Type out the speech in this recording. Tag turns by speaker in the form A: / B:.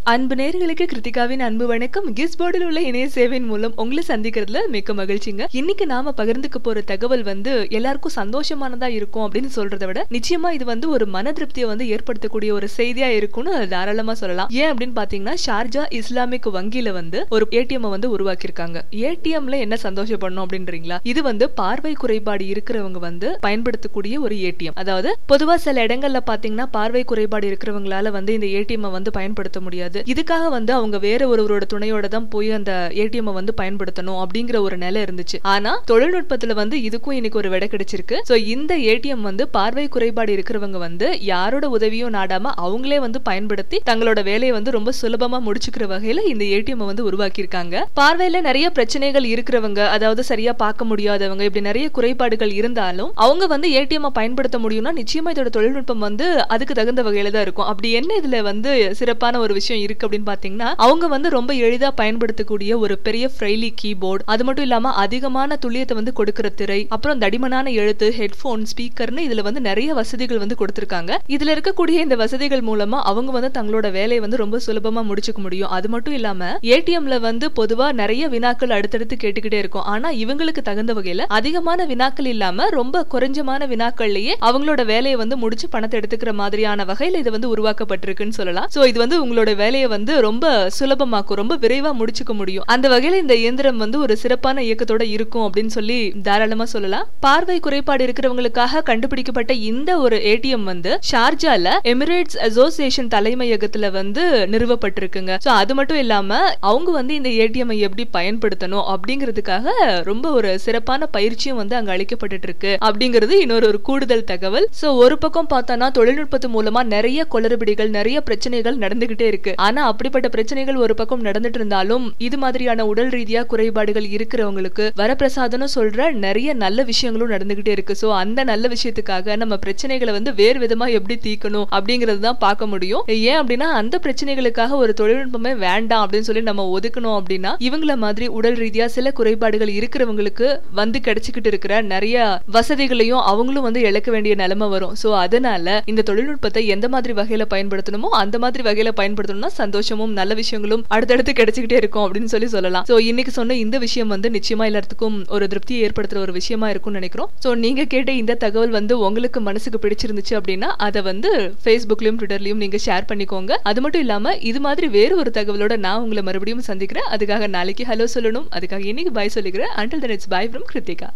A: அன்பு நேர்களுக்கு கிருத்திகாவின் அன்பு வணக்கம் கிஸ் போர்டில் உள்ள இணைய சேவையின் மூலம் உங்களை சந்திக்கிறதுல மிக்க மகிழ்ச்சிங்க இன்னைக்கு நாம பகிர்ந்துக்க போற தகவல் வந்து எல்லாருக்கும் சந்தோஷமானதா இருக்கும் அப்படின்னு சொல்றதை விட நிச்சயமா இது வந்து ஒரு மன திருப்தியை வந்து ஏற்படுத்தக்கூடிய ஒரு செய்தியா இருக்கும்னு தாராளமா சொல்லலாம் ஏன் அப்படின்னு பாத்தீங்கன்னா ஷார்ஜா இஸ்லாமிக் வங்கியில வந்து ஒரு ஏடிஎம் வந்து உருவாக்கியிருக்காங்க ஏடிஎம்ல என்ன சந்தோஷப்படணும் அப்படின்றீங்களா இது வந்து பார்வை குறைபாடு இருக்கிறவங்க வந்து பயன்படுத்தக்கூடிய ஒரு ஏடிஎம் அதாவது பொதுவா சில இடங்கள்ல பாத்தீங்கன்னா பார்வை குறைபாடு இருக்கிறவங்களால வந்து இந்த ஏடிஎம் வந்து பயன்படுத்த முடியாது இதுக்காக வந்து அவங்க வேற ஒருவரோட துணையோட தான் போய் அந்த ஏடிஎம் வந்து பயன்படுத்தணும் அப்படிங்கிற ஒரு நிலை இருந்துச்சு ஆனா தொழில்நுட்பத்துல வந்து இதுக்கும் இன்னைக்கு ஒரு விடை கிடைச்சிருக்கு சோ இந்த ஏடிஎம் வந்து பார்வை குறைபாடு இருக்கிறவங்க வந்து யாரோட உதவியும் நாடாம அவங்களே வந்து பயன்படுத்தி தங்களோட வேலையை வந்து ரொம்ப சுலபமா முடிச்சுக்கிற வகையில இந்த ஏடிஎம் வந்து உருவாக்கியிருக்காங்க பார்வையில நிறைய பிரச்சனைகள் இருக்கிறவங்க அதாவது சரியா பார்க்க முடியாதவங்க இப்படி நிறைய குறைபாடுகள் இருந்தாலும் அவங்க வந்து ஏடிஎம் பயன்படுத்த முடியும்னா நிச்சயமா இதோட தொழில்நுட்பம் வந்து அதுக்கு தகுந்த வகையில தான் இருக்கும் அப்படி என்ன இதுல வந்து சிறப்பான ஒரு விஷயம் இருக்கு அப்படின்னு பாத்தீங்கன்னா அவங்க வந்து ரொம்ப எளிதா பயன்படுத்தக்கூடிய ஒரு பெரிய ஃப்ரைலி கீபோர்டு அது மட்டும் இல்லாம அதிகமான துல்லியத்தை வந்து கொடுக்கிற திரை அப்புறம் தடிமனான எழுத்து ஹெட்போன் ஸ்பீக்கர்னு இதுல வந்து நிறைய வசதிகள் வந்து கொடுத்திருக்காங்க இதுல இருக்கக்கூடிய இந்த வசதிகள் மூலமா அவங்க வந்து தங்களோட வேலையை வந்து ரொம்ப சுலபமா முடிச்சுக்க முடியும் அது மட்டும் இல்லாம ஏடிஎம்ல வந்து பொதுவா நிறைய வினாக்கள் அடுத்தடுத்து கேட்டுக்கிட்டே இருக்கும் ஆனா இவங்களுக்கு தகுந்த வகையில அதிகமான வினாக்கள் இல்லாம ரொம்ப குறைஞ்சமான வினாக்கள்லயே அவங்களோட வேலையை வந்து முடிச்சு பணத்தை எடுத்துக்கிற மாதிரியான வகையில இது வந்து உருவாக்கப்பட்டிருக்குன்னு சொல்லலாம் சோ இது வந்து உங்களோட வேலையை வந்து ரொம்ப சுலபமாக்கும் ரொம்ப விரைவா முடிச்சுக்க முடியும் அந்த வகையில இந்த இயந்திரம் வந்து ஒரு சிறப்பான இயக்கத்தோட இருக்கும் அப்படின்னு சொல்லி தாராளமா சொல்லலாம் பார்வை குறைபாடு இருக்கிறவங்களுக்காக கண்டுபிடிக்கப்பட்ட இந்த ஒரு ஏடிஎம் வந்து ஷார்ஜால எமிரேட்ஸ் அசோசியேஷன் தலைமையகத்துல வந்து நிறுவப்பட்டிருக்குங்க சோ அது மட்டும் இல்லாம அவங்க வந்து இந்த ஏடிஎம் எப்படி பயன்படுத்தணும் அப்படிங்கிறதுக்காக ரொம்ப ஒரு சிறப்பான பயிற்சியும் வந்து அங்க அளிக்கப்பட்டு இருக்கு அப்படிங்கிறது இன்னொரு ஒரு கூடுதல் தகவல் சோ ஒரு பக்கம் பார்த்தோம்னா தொழில்நுட்பத்து மூலமா நிறைய குளறுபடிகள் நிறைய பிரச்சனைகள் நடந்துகிட்டே இருக்கு ஆனா அப்படிப்பட்ட பிரச்சனைகள் ஒரு பக்கம் நடந்துட்டு இருந்தாலும் இது மாதிரியான உடல் ரீதியா குறைபாடுகள் இருக்கிறவங்களுக்கு வரப்பிரசாதம்னு சொல்ற நிறைய நல்ல விஷயங்களும் நடந்துகிட்டே இருக்கு சோ அந்த நல்ல விஷயத்துக்காக நம்ம பிரச்சனைகளை வந்து வேறு விதமா எப்படி தீக்கணும் அப்படிங்கறது தான் பார்க்க முடியும் ஏன் அப்படின்னா அந்த பிரச்சனைகளுக்காக ஒரு தொழில்நுட்பமே வேண்டாம் அப்படின்னு சொல்லி நம்ம ஒதுக்கணும் அப்படின்னா இவங்கள மாதிரி உடல் ரீதியா சில குறைபாடுகள் இருக்கிறவங்களுக்கு வந்து கிடைச்சிக்கிட்டு இருக்கிற நிறைய வசதிகளையும் அவங்களும் வந்து இழக்க வேண்டிய நிலைமை வரும் சோ அதனால இந்த தொழில்நுட்பத்தை எந்த மாதிரி வகையில பயன்படுத்தணுமோ அந்த மாதிரி வகையில பயன்படுத்தணும்னா சந்தோஷமும் நல்ல விஷயங்களும் அடுத்தடுத்து கிடைச்சிக்கிட்டே இருக்கும் அப்படின்னு சொல்லி சொல்லலாம் சோ இன்னைக்கு சொன்ன இந்த விஷயம் வந்து நிச்சயமா எல்லாத்துக்கும் ஒரு திருப்தியை ஏற்படுத்துற ஒரு விஷயமா இருக்கும்னு நினைக்கிறோம் சோ நீங்க கேட்ட இந்த தகவல் வந்து உங்களுக்கு மனசுக்கு பிடிச்சிருந்துச்சு அப்படின்னா அதை வந்து ஃபேஸ்புக்லயும் ட்விட்டர்லயும் நீங்க ஷேர் பண்ணிக்கோங்க அது மட்டும் இல்லாம இது மாதிரி வேறு ஒரு தகவலோட நான் உங்களை மறுபடியும் சந்திக்கிறேன் அதுக்காக நாளைக்கு ஹலோ சொல்லணும் அதுக்காக இன்னைக்கு பாய் சொல்லிக்கிறேன் until then it's bye from Kiruthika